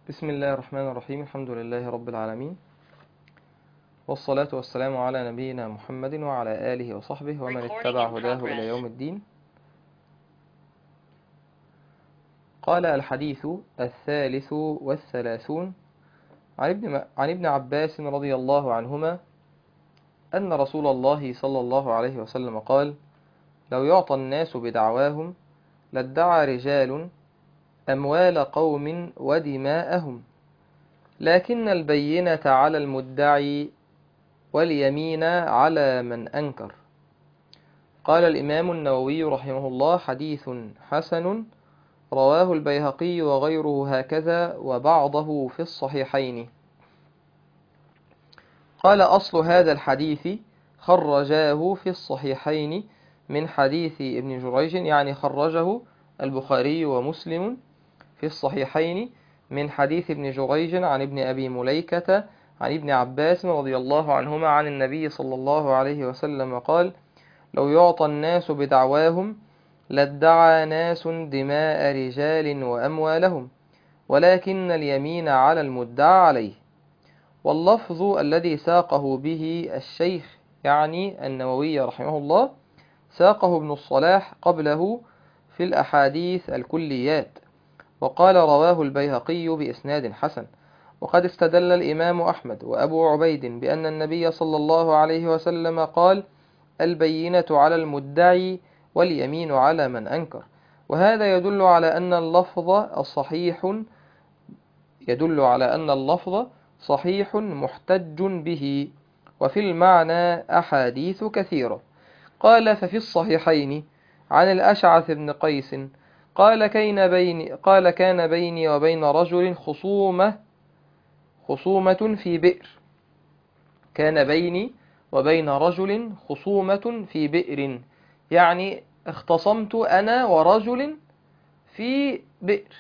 بسم الله الرحمن الرحيم الحمد لله رب العالمين والصلاة والسلام على نبينا محمد وعلى آله وصحبه ومن Recording اتبع in هداه progress. إلى يوم الدين قال الحديث الثالث والثلاثون عن ابن, عن ابن عباس رضي الله عنهما أن رسول الله صلى الله عليه وسلم قال لو يعطى الناس بدعواهم لادعى رجال أموال قوم ودماءهم لكن البينة على المدعي واليمين على من أنكر قال الإمام النووي رحمه الله حديث حسن رواه البيهقي وغيره هكذا وبعضه في الصحيحين قال أصل هذا الحديث خرجاه في الصحيحين من حديث ابن جريج يعني خرجه البخاري ومسلم في الصحيحين من حديث ابن جريج عن ابن أبي مليكة عن ابن عباس رضي الله عنهما عن النبي صلى الله عليه وسلم قال لو يعطى الناس بدعواهم لادعى ناس دماء رجال وأموالهم ولكن اليمين على المدعى عليه واللفظ الذي ساقه به الشيخ يعني النووي رحمه الله ساقه ابن الصلاح قبله في الأحاديث الكليات وقال رواه البيهقي بإسناد حسن وقد استدل الإمام أحمد وأبو عبيد بأن النبي صلى الله عليه وسلم قال البينة على المدعي واليمين على من أنكر وهذا يدل على أن اللفظ الصحيح يدل على أن اللفظ صحيح محتج به وفي المعنى أحاديث كثيرة قال ففي الصحيحين عن الأشعث بن قيس قال كان بيني قال كان بيني وبين رجل خصومة خصومة في بئر كان بيني وبين رجل خصومة في بئر يعني اختصمت أنا ورجل في بئر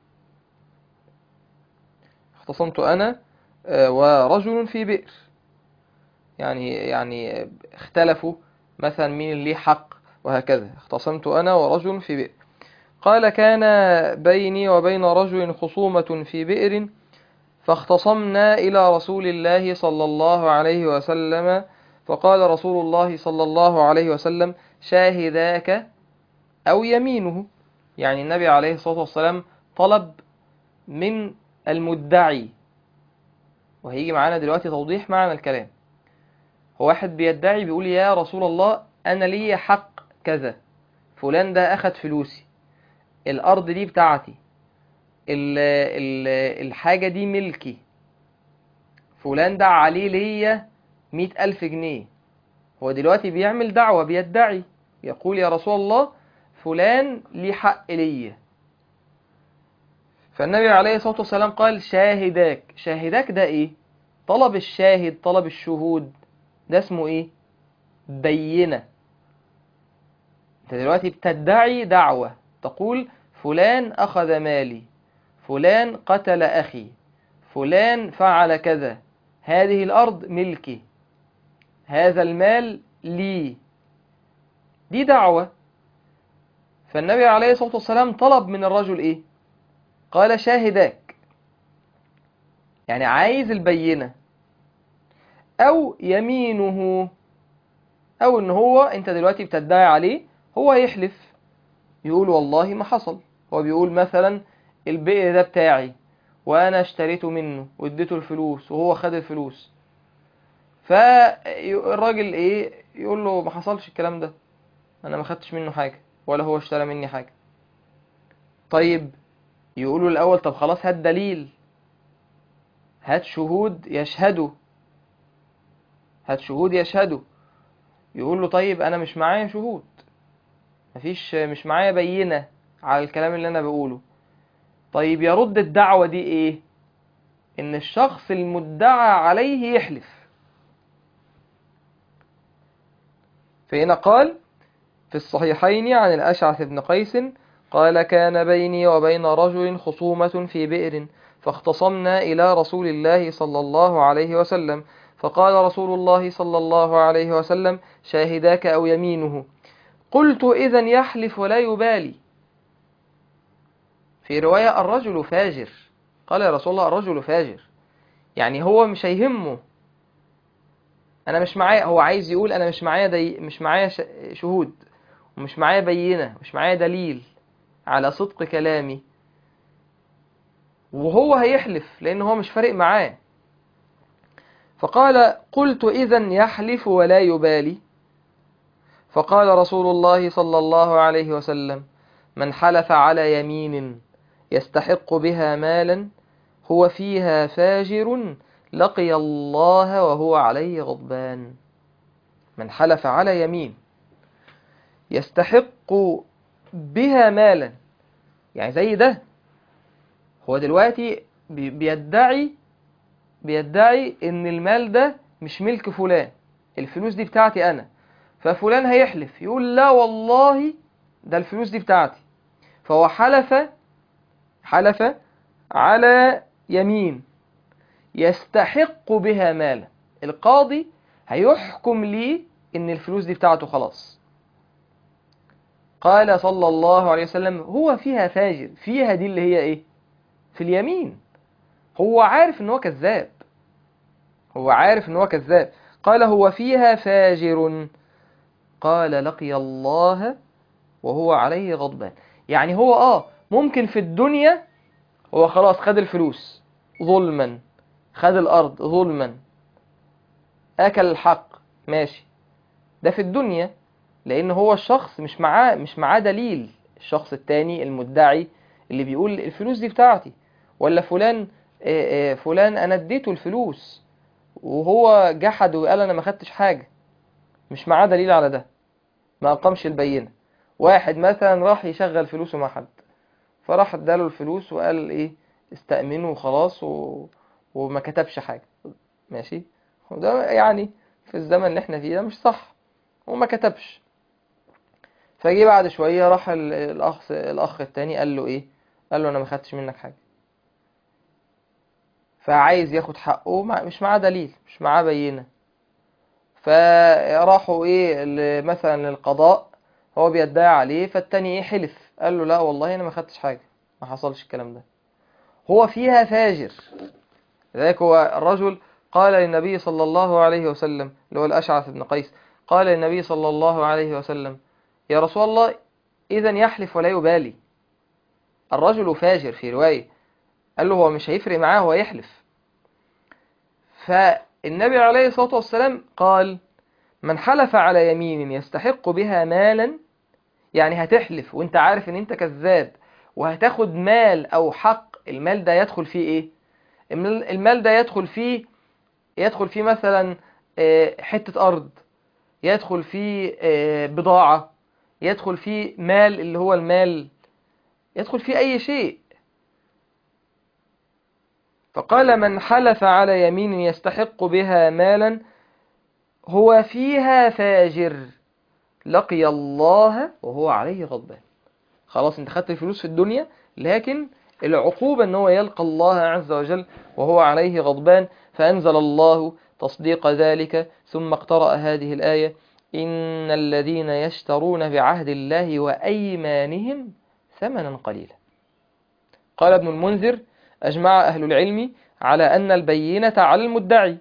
اختصمت أنا آه، ورجل في بئر يعني يعني اختلفوا مثلا مين اللي حق وهكذا اختصمت أنا ورجل في بئر قال كان بيني وبين رجل خصومة في بئر فاختصمنا إلى رسول الله صلى الله عليه وسلم فقال رسول الله صلى الله عليه وسلم شاهداك أو يمينه يعني النبي عليه الصلاة والسلام طلب من المدعي وهيجي معانا دلوقتي توضيح معنى الكلام هو واحد بيدعي بيقول يا رسول الله أنا لي حق كذا فلان ده أخد فلوسي الأرض دي بتاعتي ال ال الحاجة دي ملكي فلان ده عليه ليا مئة ألف جنيه هو دلوقتي بيعمل دعوة بيدعي يقول يا رسول الله فلان ليه حق ليا فالنبي عليه الصلاة والسلام قال شاهداك شاهداك ده ايه طلب الشاهد طلب الشهود ده اسمه ايه بينة انت دلوقتي بتدعي دعوة تقول فلان أخذ مالي فلان قتل أخي فلان فعل كذا هذه الأرض ملكي هذا المال لي دي دعوة فالنبي عليه الصلاة والسلام طلب من الرجل إيه قال شاهداك يعني عايز البينة أو يمينه أو إن هو أنت دلوقتي بتدعي عليه هو يحلف يقول والله ما حصل هو بيقول مثلا البئر ده بتاعي وانا اشتريته منه واديته الفلوس وهو خد الفلوس فالراجل ايه يقول له ما حصلش الكلام ده انا ما خدتش منه حاجه ولا هو اشترى مني حاجه طيب يقولوا الاول طب خلاص هات دليل هات شهود يشهدوا هات شهود يشهدوا يقول له طيب انا مش معايا شهود مفيش مش معايا بينة على الكلام اللي انا بقوله طيب يرد الدعوة دي ايه ان الشخص المدعى عليه يحلف فهنا قال في الصحيحين عن الأشعث بن قيس قال كان بيني وبين رجل خصومة في بئر فاختصمنا إلى رسول الله صلى الله عليه وسلم فقال رسول الله صلى الله عليه وسلم شاهداك أو يمينه قلت إذا يحلف ولا يبالي في رواية الرجل فاجر قال يا رسول الله الرجل فاجر يعني هو مش هيهمه انا مش معايا هو عايز يقول انا مش معايا دي مش معايا ش- شهود ومش معايا بينة مش معايا دليل على صدق كلامي وهو هيحلف لان هو مش فارق معاه فقال قلت اذا يحلف ولا يبالي فقال رسول الله صلى الله عليه وسلم من حلف على يمين يستحق بها مالا هو فيها فاجر لقي الله وهو عليه غضبان من حلف على يمين يستحق بها مالا يعني زي ده هو دلوقتي بي- بيدعي بيدعي ان المال ده مش ملك فلان الفلوس دي بتاعتي انا ففلان هيحلف يقول لا والله ده الفلوس دي بتاعتي فهو حلف حلف على يمين يستحق بها مالا القاضي هيحكم لي ان الفلوس دي بتاعته خلاص قال صلى الله عليه وسلم هو فيها فاجر فيها دي اللي هي ايه في اليمين هو عارف ان هو كذاب هو عارف ان هو كذاب قال هو فيها فاجر قال لقي الله وهو عليه غضبان يعني هو اه ممكن في الدنيا هو خلاص خد الفلوس ظلما خد الارض ظلما اكل الحق ماشي ده في الدنيا لان هو الشخص مش معاه مش معاه دليل الشخص التاني المدعي اللي بيقول الفلوس دي بتاعتي ولا فلان آه، آه، فلان انا اديته الفلوس وهو جحد وقال انا ما خدتش حاجه مش معاه دليل على ده ما اقامش البينه واحد مثلا راح يشغل فلوسه مع حد فراح اداله الفلوس وقال ايه استأمنه وخلاص و... وما كتبش حاجه ماشي وده يعني في الزمن اللي احنا فيه ده مش صح وما كتبش فجي بعد شويه راح ال- الاخ الاخ التاني قال له ايه قال له انا ما خدتش منك حاجه فعايز ياخد حقه مع- مش معاه دليل مش معاه بينه فراحوا ايه ل- مثلا للقضاء هو بيدعي عليه فالتاني ايه حلف قال له لا والله انا ما خدتش حاجه ما حصلش الكلام ده هو فيها فاجر لذلك هو الرجل قال للنبي صلى الله عليه وسلم اللي هو الأشعث بن قيس قال للنبي صلى الله عليه وسلم يا رسول الله إذا يحلف ولا يبالي الرجل فاجر في رواية قال له هو مش هيفرق معاه هو يحلف فالنبي عليه الصلاة والسلام قال من حلف على يمين يستحق بها مالا يعني هتحلف وانت عارف ان انت كذاب وهتاخد مال او حق المال ده يدخل فيه ايه المال المال ده يدخل فيه يدخل فيه مثلا آه، حتة أرض يدخل فيه آه، بضاعة يدخل فيه مال اللي هو المال يدخل فيه أي شيء فقال من حلف على يمين يستحق بها مالا هو فيها فاجر لقي الله وهو عليه غضبان خلاص انت خدت الفلوس في الدنيا لكن العقوبة ان هو يلقى الله عز وجل وهو عليه غضبان فأنزل الله تصديق ذلك ثم اقترأ هذه الآية إن الذين يشترون بعهد الله وأيمانهم ثمنا قليلا قال ابن المنذر أجمع أهل العلم على أن البينة على المدعي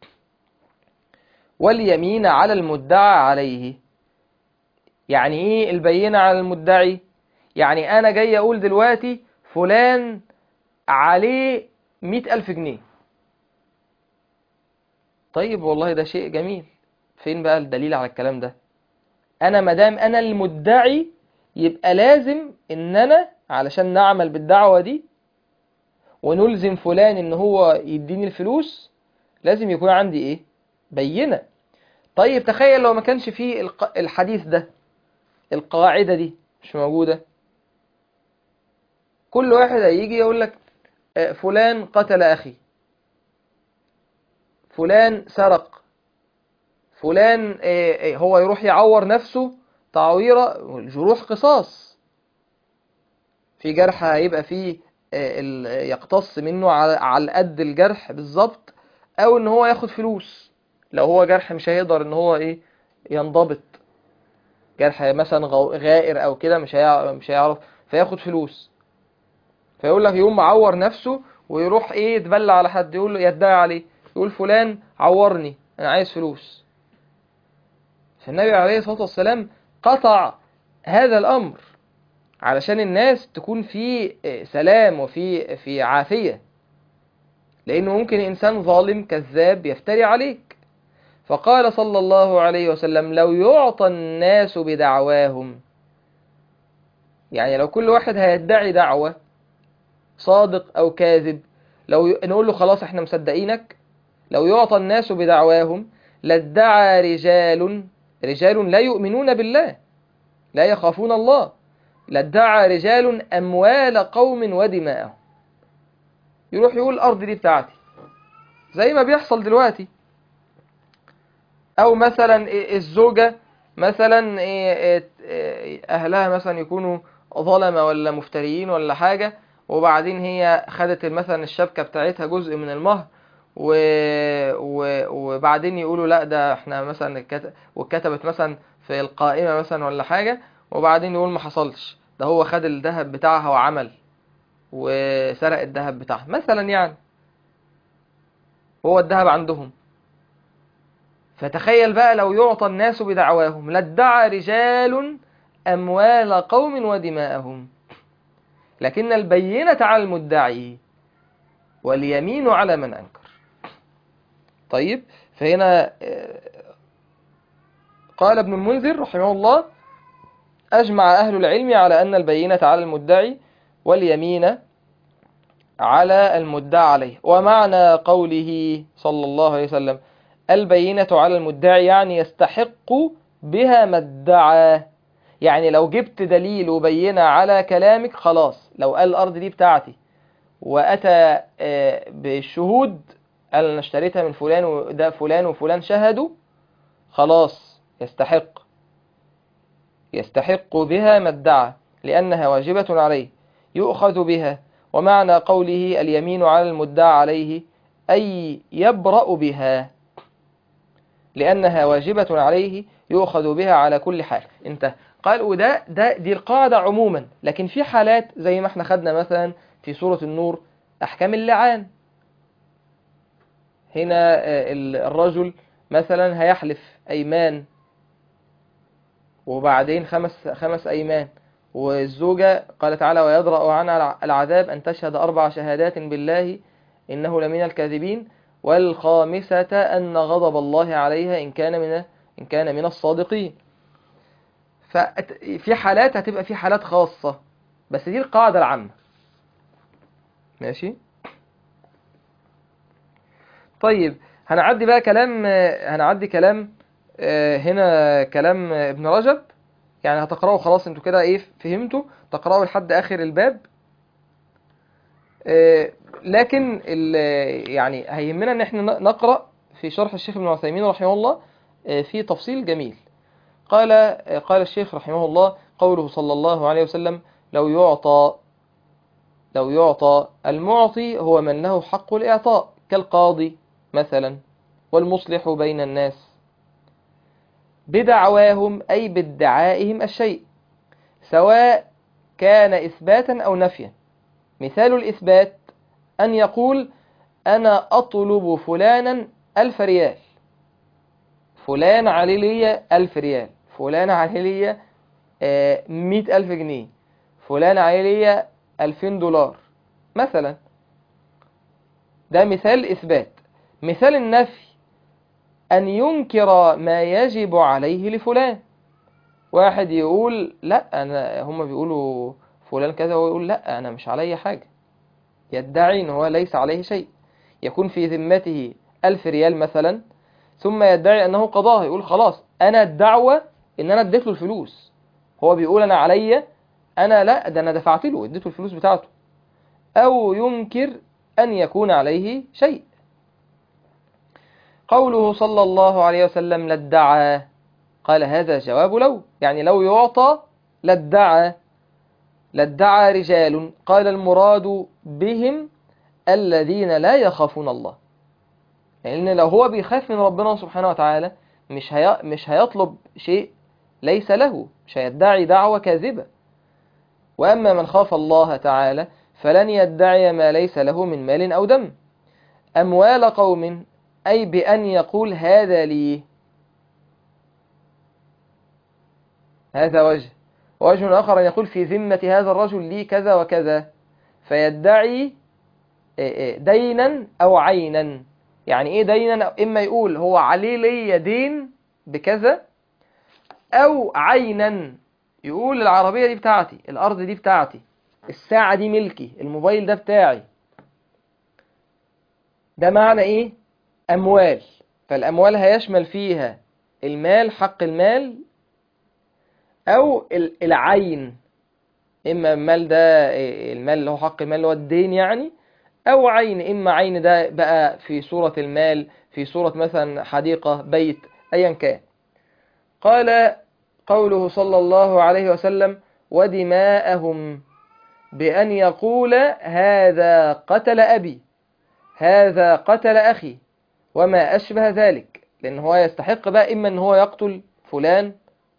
واليمين على المدعى عليه يعني إيه البينة على المدعي يعني أنا جاي أقول دلوقتي فلان عليه مئة ألف جنيه طيب والله ده شيء جميل فين بقى الدليل على الكلام ده انا مدام انا المدعي يبقى لازم ان انا علشان نعمل بالدعوة دي ونلزم فلان ان هو يديني الفلوس لازم يكون عندي ايه بينة طيب تخيل لو ما كانش فيه الق- الحديث ده القاعدة دي مش موجودة كل واحد هيجي يقول لك آه، فلان قتل أخي فلان سرق فلان آه، آه، هو يروح يعور نفسه تعويرة الجروح قصاص في جرح هيبقى فيه آه، ال- يقتص منه على على قد الجرح بالظبط او ان هو ياخد فلوس لو هو جرح مش هيقدر ان هو ايه ينضبط جرح مثلا غو- غائر او كده مش هيع- مش هيعرف فياخد فلوس فيقول لك يقوم معور نفسه ويروح ايه يتبلى على حد يقول له يدعي عليه يقول فلان عورني انا عايز فلوس فالنبي عليه الصلاة والسلام قطع هذا الأمر علشان الناس تكون في سلام وفي في عافية لأنه ممكن إنسان ظالم كذاب يفتري عليك فقال صلى الله عليه وسلم لو يعطى الناس بدعواهم يعني لو كل واحد هيدعي دعوة صادق أو كاذب لو ي... نقول له خلاص احنا مصدقينك لو يعطى الناس بدعواهم لادعى رجال رجال لا يؤمنون بالله لا يخافون الله لادعى رجال أموال قوم ودماءهم يروح يقول الأرض دي بتاعتي زي ما بيحصل دلوقتي أو مثلا الزوجة مثلا أهلها مثلا يكونوا ظلمة ولا مفتريين ولا حاجة وبعدين هي خدت مثلا الشبكة بتاعتها جزء من المهر و... و... وبعدين يقولوا لا ده احنا مثلا الكت... واتكتبت مثلا في القائمة مثلا ولا حاجة وبعدين يقول ما حصلش ده هو خد الذهب بتاعها وعمل وسرق الذهب بتاعها مثلا يعني هو الذهب عندهم فتخيل بقى لو يعطى الناس بدعواهم لادعى رجال أموال قوم ودماءهم لكن البينة على المدعي واليمين على من أنكر طيب فهنا قال ابن المنذر رحمه الله أجمع أهل العلم على أن البينة على المدعي واليمين على المدعى عليه ومعنى قوله صلى الله عليه وسلم البينة على المدعي يعني يستحق بها ما ادعى يعني لو جبت دليل وبينة على كلامك خلاص لو قال الأرض دي بتاعتي وأتى بالشهود قال أنا اشتريتها من فلان وده فلان وفلان شهدوا خلاص يستحق يستحق بها ما ادعى لأنها واجبة عليه يؤخذ بها ومعنى قوله اليمين على المدعى عليه أي يبرأ بها لأنها واجبة عليه يؤخذ بها على كل حال انت قال وده ده دي القاعدة عموما لكن في حالات زي ما احنا خدنا مثلا في سورة النور أحكام اللعان هنا الرجل مثلا هيحلف أيمان وبعدين خمس خمس أيمان والزوجة قال تعالى ويدرأ عنها العذاب أن تشهد أربع شهادات بالله إنه لمن الكاذبين والخامسة أن غضب الله عليها إن كان من إن كان من الصادقين ففي حالات هتبقى في حالات خاصة بس دي القاعدة العامة ماشي طيب هنعدي بقى كلام هنعدي كلام هنا كلام ابن رجب يعني هتقرأوا خلاص انتوا كده ايه فهمتوا تقرأوا لحد آخر الباب لكن يعني هيهمنا ان احنا نقرأ في شرح الشيخ ابن عثيمين رحمه الله في تفصيل جميل قال قال الشيخ رحمه الله قوله صلى الله عليه وسلم لو يعطى لو يعطى المعطي هو من له حق الإعطاء كالقاضي مثلا والمصلح بين الناس بدعواهم أي بادعائهم الشيء سواء كان إثباتا أو نفيا مثال الإثبات أن يقول أنا أطلب فلانا ألف ريال فلان عليه لي ألف ريال فلان عليه لي مئة ألف جنيه فلان عليه لي ألفين دولار مثلا ده مثال إثبات مثال النفي أن ينكر ما يجب عليه لفلان واحد يقول لا أنا هم بيقولوا فلان كذا ويقول لا أنا مش علي حاجة يدعي أن هو ليس عليه شيء يكون في ذمته ألف ريال مثلا ثم يدعي أنه قضاها يقول خلاص أنا الدعوة إن أنا اديت له الفلوس هو بيقول أنا عليا أنا لا ده أنا دفعت له اديته الفلوس بتاعته أو ينكر أن يكون عليه شيء قوله صلى الله عليه وسلم لادعى قال هذا جواب لو يعني لو يعطى لادعى لادعى رجال قال المراد بهم الذين لا يخافون الله لأن يعني لو هو بيخاف من ربنا سبحانه وتعالى مش هي... مش هيطلب شيء ليس له مش هيدعي دعوة كاذبة وأما من خاف الله تعالى فلن يدعي ما ليس له من مال أو دم أموال قوم أي بأن يقول هذا لي هذا وجه وجه آخر أن يقول في ذمة هذا الرجل لي كذا وكذا فيدعي دينا أو عينا يعني إيه دينا إما يقول هو عليه لي دين بكذا أو عينا يقول العربية دي بتاعتي الأرض دي بتاعتي الساعة دي ملكي الموبايل ده بتاعي ده معنى إيه أموال فالأموال هيشمل فيها المال حق المال أو العين إما المال ده المال اللي هو حق المال اللي هو الدين يعني أو عين إما عين ده بقى في صورة المال في صورة مثلا حديقة بيت أيا كان قال قوله صلى الله عليه وسلم ودماءهم بأن يقول هذا قتل أبي هذا قتل أخي وما أشبه ذلك لأن هو يستحق بقى إما أن هو يقتل فلان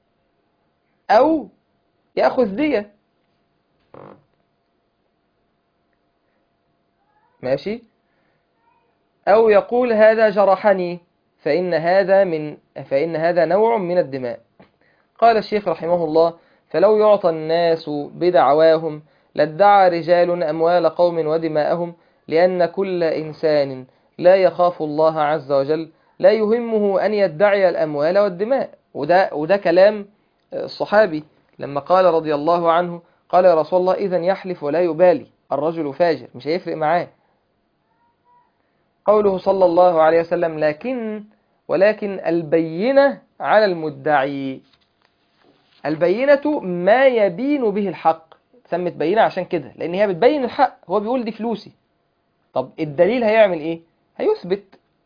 أو يأخذ دية ماشي أو يقول هذا جرحني فإن هذا من فإن هذا نوع من الدماء قال الشيخ رحمه الله فلو يعطى الناس بدعواهم لادعى رجال أموال قوم ودماءهم لأن كل إنسان لا يخاف الله عز وجل لا يهمه أن يدعي الأموال والدماء وده, وده كلام الصحابي لما قال رضي الله عنه قال يا رسول الله إذا يحلف ولا يبالي الرجل فاجر مش هيفرق معاه قوله صلى الله عليه وسلم لكن ولكن البينة على المدعي البينة ما يبين به الحق سمت بينة عشان كده لأن هي بتبين الحق هو بيقول دي فلوسي طب الدليل هيعمل إيه هيثبت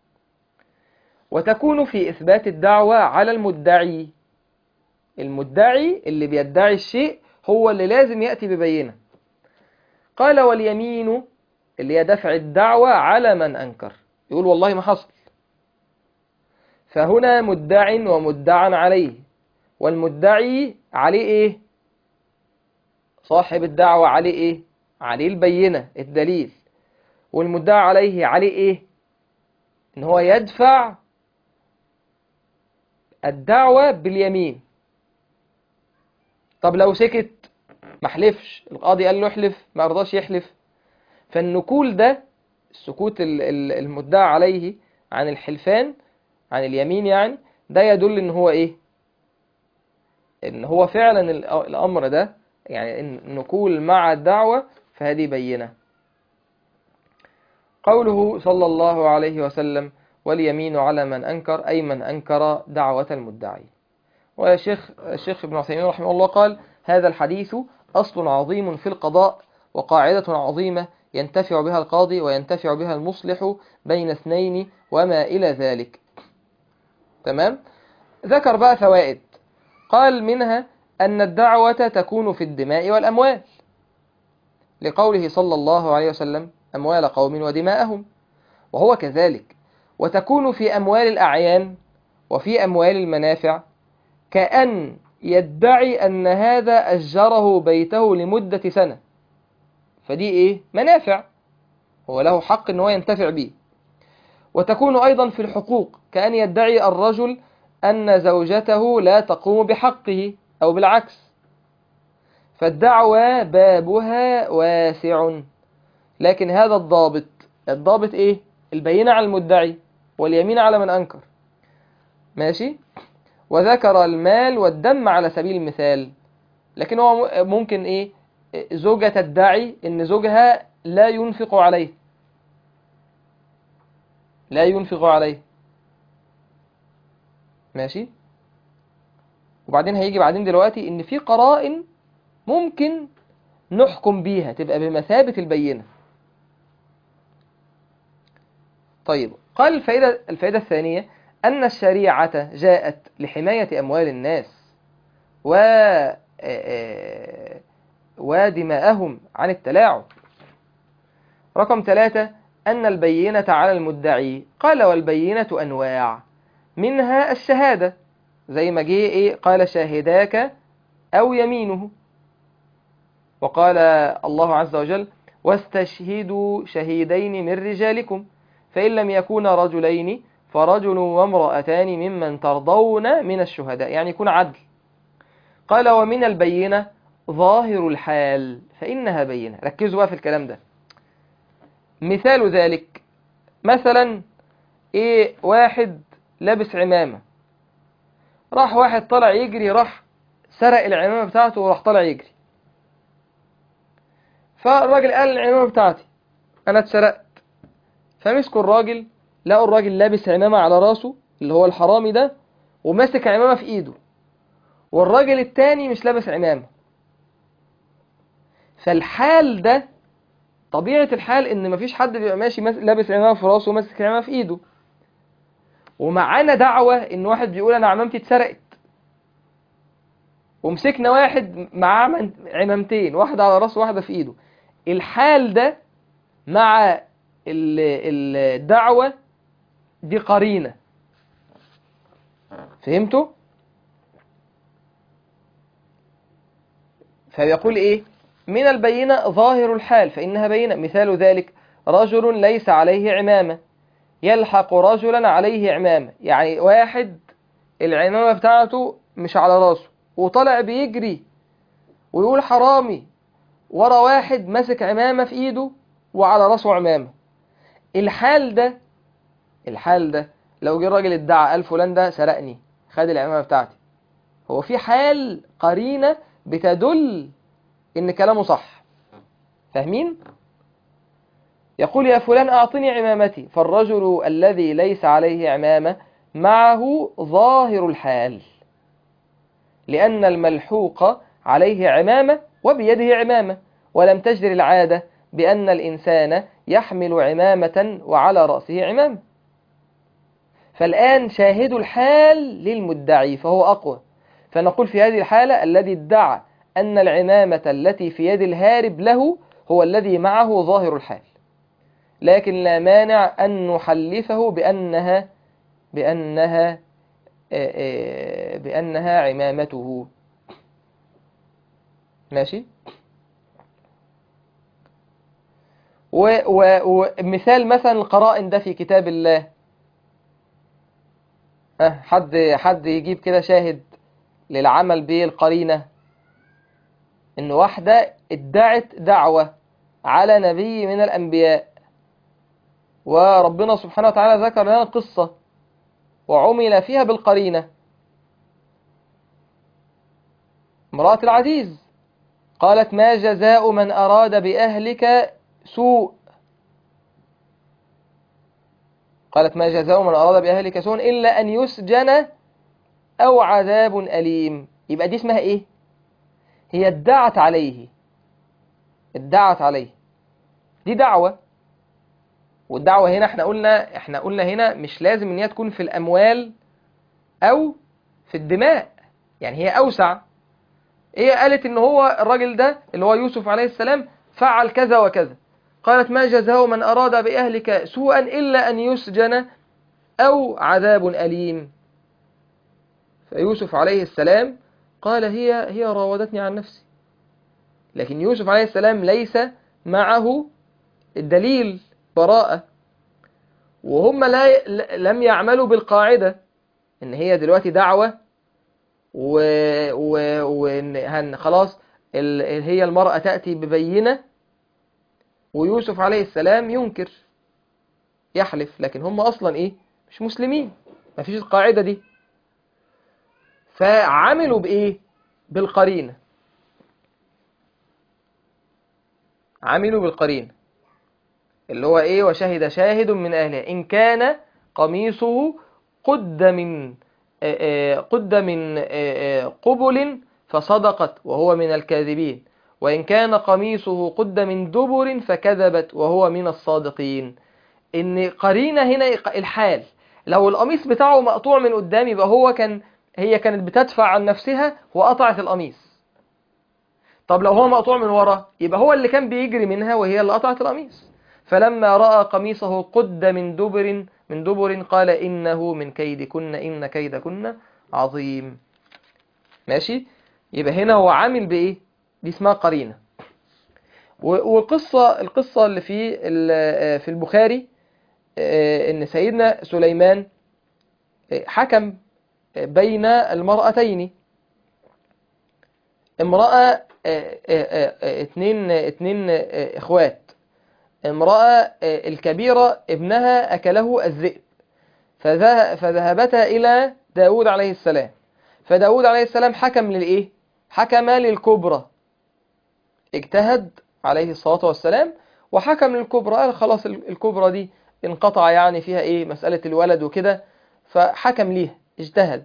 وتكون في إثبات الدعوة على المدعي المدعي اللي بيدعي الشيء هو اللي لازم يأتي ببينة قال واليمين اللي هي دفع الدعوة على من أنكر يقول والله ما حصل فهنا مدع ومدعا عليه والمدعي عليه ايه صاحب الدعوة عليه ايه عليه البينة الدليل والمدعى عليه عليه ايه ان هو يدفع الدعوة باليمين طب لو سكت ما حلفش القاضي قال له احلف ما رضاش يحلف فالنكول ده السكوت المدعى عليه عن الحلفان عن اليمين يعني ده يدل ان هو ايه ان هو فعلا الامر ده يعني النكول مع الدعوة فهذه بينة قوله صلى الله عليه وسلم واليمين على من أنكر أي من أنكر دعوة المدعي والشيخ الشيخ ابن عثيمين رحمه الله قال هذا الحديث أصل عظيم في القضاء وقاعدة عظيمة ينتفع بها القاضي وينتفع بها المصلح بين اثنين وما إلى ذلك تمام ذكر بقى فوائد قال منها أن الدعوة تكون في الدماء والأموال لقوله صلى الله عليه وسلم أموال قوم ودماءهم وهو كذلك وتكون في أموال الأعيان وفي أموال المنافع كأن يدعي أن هذا أجره بيته لمدة سنة فدي إيه؟ منافع هو له حق أنه ينتفع به وتكون أيضا في الحقوق كأن يدعي الرجل أن زوجته لا تقوم بحقه أو بالعكس فالدعوة بابها واسع لكن هذا الضابط الضابط إيه؟ البينة على المدعي واليمين على من أنكر ماشي وذكر المال والدم على سبيل المثال لكن هو ممكن إيه زوجة تدعي إن زوجها لا ينفق عليه لا ينفق عليه ماشي وبعدين هيجي بعدين دلوقتي ان في قرائن ممكن نحكم بيها تبقى بمثابة البينة طيب قال الفائدة, الفائدة الثانية أن الشريعة جاءت لحماية أموال الناس و ودماءهم عن التلاعب رقم ثلاثة أن البينة على المدعي قال والبينة أنواع منها الشهادة زي ما جه إيه قال شاهداك أو يمينه وقال الله عز وجل واستشهدوا شهيدين من رجالكم فإن لم يكونا رجلين فرجل وامرأتان ممن ترضون من الشهداء يعني يكون عدل قال ومن البينة ظاهر الحال فإنها بينة ركزوا بقى في الكلام ده مثال ذلك مثلا ايه واحد لابس عمامة راح واحد طلع يجري راح سرق العمامة بتاعته وراح طلع يجري فالراجل قال العمامة بتاعتي انا اتسرقت فمسكوا الراجل لقوا الراجل لابس عمامة على راسه اللي هو الحرامي ده وماسك عمامة في ايده والراجل التاني مش لابس عمامة فالحال ده طبيعة الحال ان مفيش حد بيبقى ماشي لابس عمامة في راسه وماسك عمامة في ايده ومعانا دعوة ان واحد بيقول انا عمامتي اتسرقت ومسكنا واحد معاه عمامتين واحدة على راسه واحدة في ايده الحال ده مع الدعوة دي قرينة فهمتوا؟ فيقول ايه من البينة ظاهر الحال فإنها بينة مثال ذلك رجل ليس عليه عمامة يلحق رجلا عليه عمامة يعني واحد العمامة بتاعته مش على راسه وطلع بيجري ويقول حرامي ورا واحد ماسك عمامة في ايده وعلى راسه عمامة الحال ده الحال ده لو جه الراجل ادعى قال فلان ده سرقني خد العمامة بتاعتي هو في حال قرينة بتدل ان كلامه صح فاهمين يقول يا فلان اعطني عمامتي فالرجل الذي ليس عليه عمامة معه ظاهر الحال لأن الملحوق عليه عمامة وبيده عمامة ولم تجر العادة بأن الإنسان يحمل عمامة وعلى رأسه عمامة فالآن شاهد الحال للمدعي فهو أقوى فنقول في هذه الحالة الذي ادعى أن العمامة التي في يد الهارب له هو الذي معه ظاهر الحال لكن لا مانع أن نحلفه بأنها بأنها بأنها عمامته ماشي ومثال مثلا القرائن ده في كتاب الله حد حد يجيب كده شاهد للعمل بالقرينة ان واحدة ادعت دعوة على نبي من الانبياء وربنا سبحانه وتعالى ذكر لنا قصة وعمل فيها بالقرينة امرأة العزيز قالت ما جزاء من أراد بأهلك سوء قالت ما جزاء من أراد بأهلك سوء إلا أن يسجن أو عذاب أليم يبقى دي اسمها إيه هي ادعت عليه ادعت عليه دي دعوة والدعوة هنا احنا قلنا احنا قلنا هنا مش لازم ان هي تكون في الأموال أو في الدماء يعني هي أوسع هي قالت ان هو الراجل ده اللي هو يوسف عليه السلام فعل كذا وكذا قالت ما جزاء من أراد بأهلك سوءا إلا أن يسجن أو عذاب أليم فيوسف عليه السلام قال هي هي راودتني عن نفسي لكن يوسف عليه السلام ليس معه الدليل براءة وهم لا لم يعملوا بالقاعدة ان هي دلوقتي دعوة و... و... وان خلاص ال... هي المرأة تأتي ببينة ويوسف عليه السلام ينكر يحلف لكن هم اصلا ايه مش مسلمين مفيش القاعدة دي فعملوا بايه بالقرينة عملوا بالقرينة اللي هو ايه وشهد شاهد من اهلها ان كان قميصه قد من قد من قبل فصدقت وهو من الكاذبين وإن كان قميصه قد من دبر فكذبت وهو من الصادقين إن قرينة هنا الحال لو القميص بتاعه مقطوع من قدام يبقى هو كان هي كانت بتدفع عن نفسها وقطعت القميص طب لو هو مقطوع من ورا يبقى هو اللي كان بيجري منها وهي اللي قطعت القميص فلما رأى قميصه قد من دبر من دبر قال إنه من كيدكن إن كيدكن عظيم ماشي يبقى هنا هو عامل بإيه دي اسمها قرينة و- والقصة القصة اللي في ال- في البخاري آه، إن سيدنا سليمان آه، حكم بين المرأتين امرأة آه، آه، آه، آه، اتنين اتنين آه، اخوات امرأة آه، الكبيرة ابنها أكله الذئب فذه- فذهبتا إلى داود عليه السلام فداود عليه السلام حكم للإيه؟ حكم للكبرى اجتهد عليه الصلاة والسلام وحكم للكبرى قال خلاص ال- الكبرى دي انقطع يعني فيها ايه مسألة الولد وكده فحكم ليها اجتهد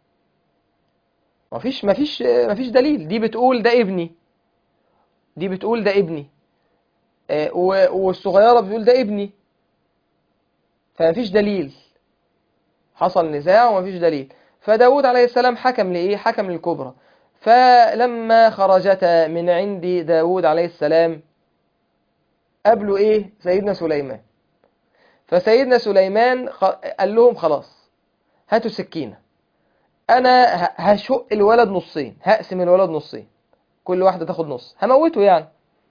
مفيش مفيش مفيش دليل دي بتقول ده ابني دي بتقول ده ابني آه، و- والصغيرة بتقول ده ابني فمفيش دليل حصل نزاع ومفيش دليل فداود عليه السلام حكم لإيه حكم للكبرى فلما خرجتا من عند داود عليه السلام قابلوا إيه سيدنا سليمان فسيدنا سليمان خ- قال لهم خلاص هاتوا سكينة أنا ه- هشق الولد نصين هقسم الولد نصين كل واحدة تاخد نص هموته يعني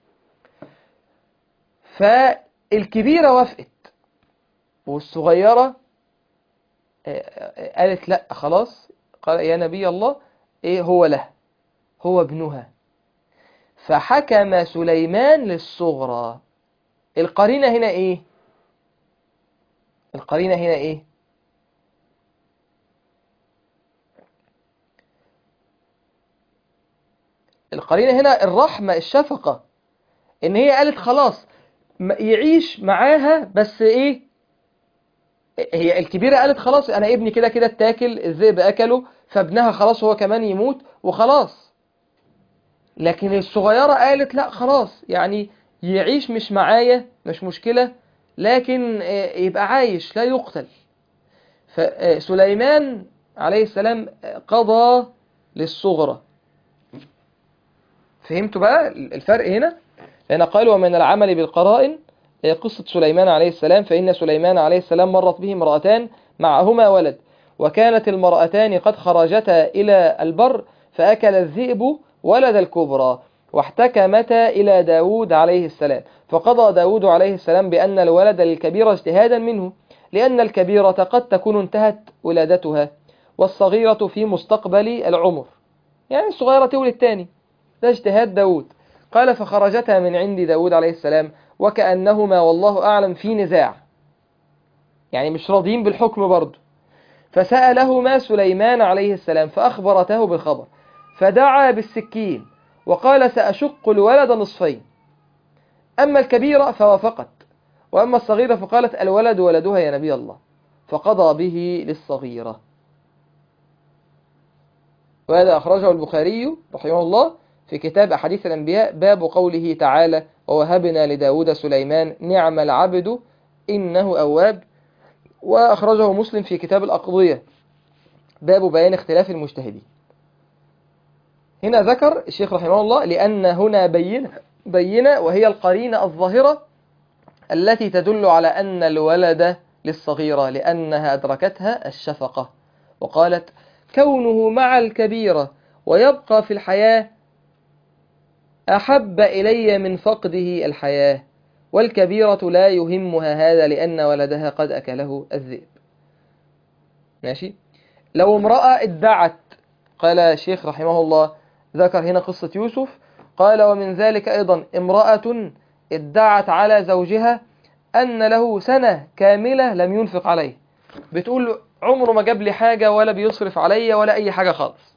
فالكبيرة وافقت والصغيرة آه، آه، قالت لا خلاص قال يا نبي الله ايه هو له هو ابنها فحكم سليمان للصغرى القرينة هنا ايه القرينة هنا ايه القرينة هنا الرحمة الشفقة ان هي قالت خلاص م- يعيش معاها بس ايه هي الكبيرة قالت خلاص انا ابني كده كده اتاكل الذئب اكله فابنها خلاص هو كمان يموت وخلاص لكن الصغيرة قالت لا خلاص يعني يعيش مش معايا مش مشكلة لكن آه، يبقى عايش لا يقتل فسليمان عليه السلام قضى للصغرى فهمتوا بقى الفرق هنا لأن قال ومن العمل بالقرائن هي قصة سليمان عليه السلام فإن سليمان عليه السلام مرت به امرأتان معهما ولد وكانت المرأتان قد خرجتا إلى البر فأكل الذئب ولد الكبرى واحتكمتا إلى داود عليه السلام فقضى داود عليه السلام بأن الولد للكبيرة اجتهادا منه لأن الكبيرة قد تكون انتهت ولادتها والصغيرة في مستقبل العمر يعني الصغيرة تولد تاني ده اجتهاد داود قال فخرجتا من عند داود عليه السلام وكأنهما والله أعلم في نزاع يعني مش راضيين بالحكم برضه فسألهما سليمان عليه السلام فأخبرته بالخبر فدعا بالسكين وقال سأشق الولد نصفين أما الكبيرة فوافقت وأما الصغيرة فقالت الولد ولدها يا نبي الله فقضى به للصغيرة وهذا أخرجه البخاري رحمه الله في كتاب أحاديث الأنبياء باب قوله تعالى ووهبنا لداود سليمان نعم العبد إنه أواب وأخرجه مسلم في كتاب الأقضية باب بيان اختلاف المجتهدين هنا ذكر الشيخ رحمه الله لأن هنا بينة بينة وهي القرينة الظاهرة التي تدل على أن الولد للصغيرة لأنها أدركتها الشفقة وقالت كونه مع الكبيرة ويبقى في الحياة أحب إلي من فقده الحياة والكبيرة لا يهمها هذا لأن ولدها قد أكله الذئب ماشي لو امرأة ادعت قال الشيخ رحمه الله ذكر هنا قصة يوسف قال ومن ذلك أيضا امرأة ادعت على زوجها أن له سنة كاملة لم ينفق عليه بتقول عمره ما جاب لي حاجة ولا بيصرف عليا ولا أي حاجة خالص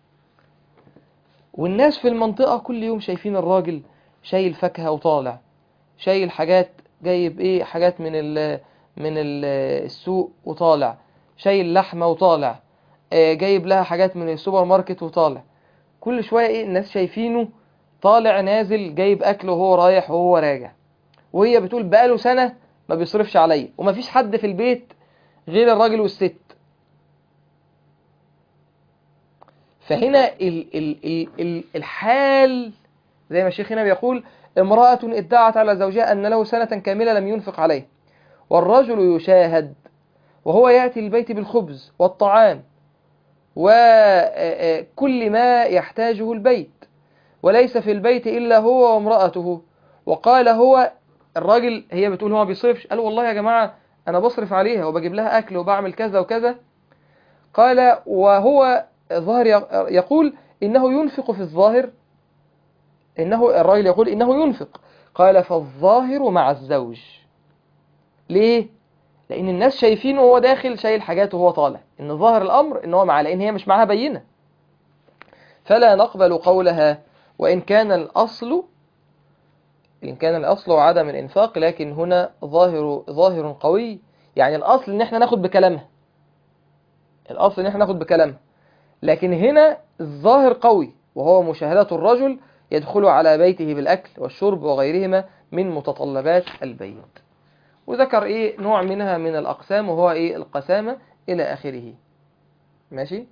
والناس في المنطقة كل يوم شايفين الراجل شايل فاكهة وطالع شايل حاجات جايب ايه حاجات من ال من ال السوق وطالع شايل لحمة وطالع آه، جايب لها حاجات من السوبر ماركت وطالع كل شوية ايه الناس شايفينه طالع نازل جايب اكل وهو رايح وهو راجع وهي بتقول بقاله سنة ما بيصرفش عليا ومفيش حد في البيت غير الراجل والست فهنا ال ال ال ال الحال زي ما الشيخ هنا بيقول امرأة ادعت على زوجها أن له سنة كاملة لم ينفق عليه والرجل يشاهد وهو يأتي البيت بالخبز والطعام وكل ما يحتاجه البيت وليس في البيت إلا هو وامرأته وقال هو الراجل هي بتقول هو ما بيصرفش قال والله يا جماعة أنا بصرف عليها وبجيب لها أكل وبعمل كذا وكذا قال وهو ظاهر يقول إنه ينفق في الظاهر إنه الراجل يقول إنه ينفق قال فالظاهر مع الزوج ليه؟ لأن الناس شايفينه وهو داخل شايل حاجات وهو طالع إن ظاهر الأمر إن هو معاه لأن هي مش معاها بينة فلا نقبل قولها وإن كان الأصل إن كان الأصل عدم الإنفاق لكن هنا ظاهر ظاهر قوي يعني الأصل إن إحنا ناخد بكلامها الأصل إن إحنا ناخد بكلامها لكن هنا الظاهر قوي وهو مشاهدة الرجل يدخل على بيته بالأكل والشرب وغيرهما من متطلبات البيت وذكر إيه نوع منها من الأقسام وهو إيه القسامة إلى آخره ماشي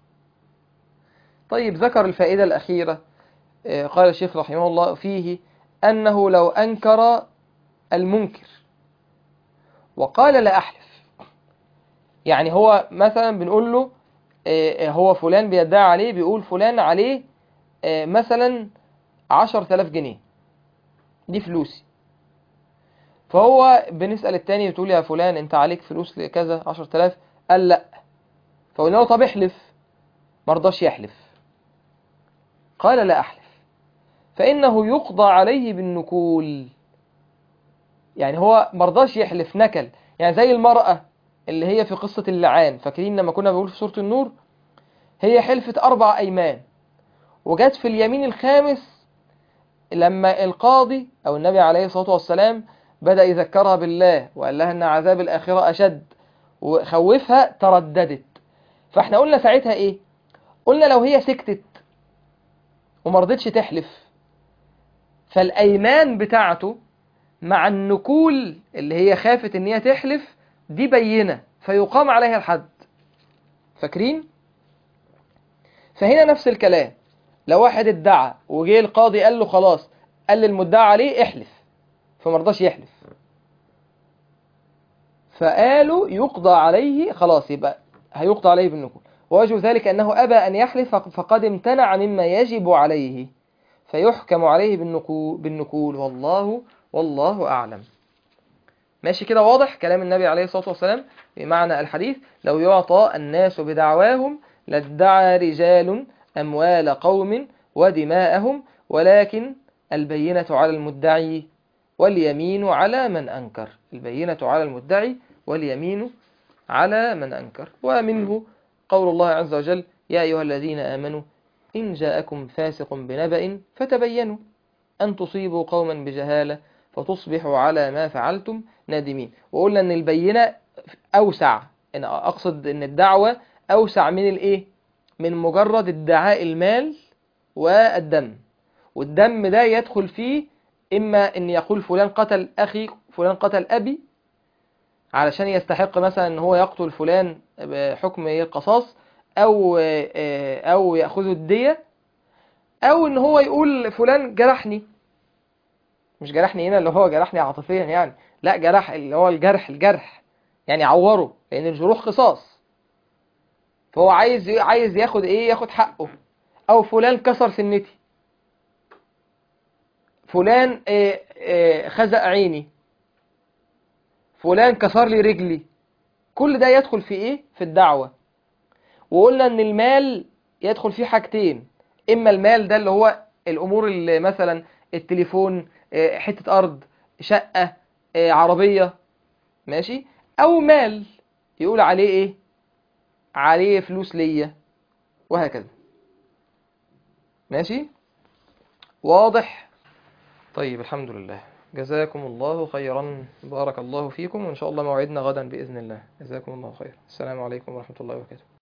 طيب ذكر الفائدة الأخيرة قال الشيخ رحمه الله فيه أنه لو أنكر المنكر وقال لا أحلف يعني هو مثلا بنقول له هو فلان بيدعي عليه بيقول فلان عليه مثلا عشر تلاف جنيه دي فلوسي فهو بنسأل التاني بتقول يا فلان انت عليك فلوس لكذا عشر تلاف قال لا فقلنا له طب احلف مرضاش يحلف قال لا أحلف فإنه يقضى عليه بالنكول يعني هو مرضاش يحلف نكل يعني زي المرأة اللي هي في قصة اللعان فاكرين لما كنا بنقول في سورة النور هي حلفت أربع أيمان وجت في اليمين الخامس لما القاضي أو النبي عليه الصلاة والسلام بدأ يذكرها بالله وقال لها أن عذاب الآخرة أشد وخوفها ترددت فاحنا قلنا ساعتها إيه قلنا لو هي سكتت ومرضتش تحلف فالأيمان بتاعته مع النكول اللي هي خافت ان هي تحلف دي بينة فيقام عليها الحد فاكرين فهنا نفس الكلام لو واحد ادعى وجه القاضي قال له خلاص قال للمدعى عليه احلف فمرضاش يحلف فقالوا يقضى عليه خلاص يبقى هيقضى عليه بالنكول ووجه ذلك أنه أبى أن يحلف فقد امتنع مما يجب عليه فيحكم عليه بالنكول, بالنكول والله والله أعلم ماشي كده واضح كلام النبي عليه الصلاة والسلام بمعنى الحديث لو يعطى الناس بدعواهم لادعى رجال أموال قوم ودماءهم ولكن البينة على المدعي واليمين على من أنكر البينة على المدعي واليمين على من أنكر ومنه قول الله عز وجل يا أيها الذين آمنوا إن جاءكم فاسق بنبأ فتبينوا أن تصيبوا قوما بجهالة فتصبحوا على ما فعلتم نادمين وقلنا أن البينة أوسع أنا أقصد أن الدعوة أوسع من الإيه؟ من مجرد ادعاء المال والدم والدم ده يدخل فيه إما أن يقول فلان قتل أخي فلان قتل أبي علشان يستحق مثلا أن هو يقتل فلان بحكم القصاص أو أو يأخذ الدية أو إن هو يقول فلان جرحني مش جرحني هنا اللي هو جرحني عاطفيا يعني لا جرح اللي هو الجرح الجرح يعني عوره لأن الجروح قصاص فهو عايز عايز ياخد إيه ياخد حقه أو فلان كسر سنتي فلان خزق عيني فلان كسر لي رجلي كل ده يدخل في إيه في الدعوة وقلنا ان المال يدخل فيه حاجتين اما المال ده اللي هو الامور اللي مثلا التليفون حتة ارض شقة عربية ماشي او مال يقول عليه ايه عليه فلوس ليا وهكذا ماشي واضح طيب الحمد لله جزاكم الله خيرا بارك الله فيكم وإن شاء الله موعدنا غدا بإذن الله جزاكم الله خير السلام عليكم ورحمة الله وبركاته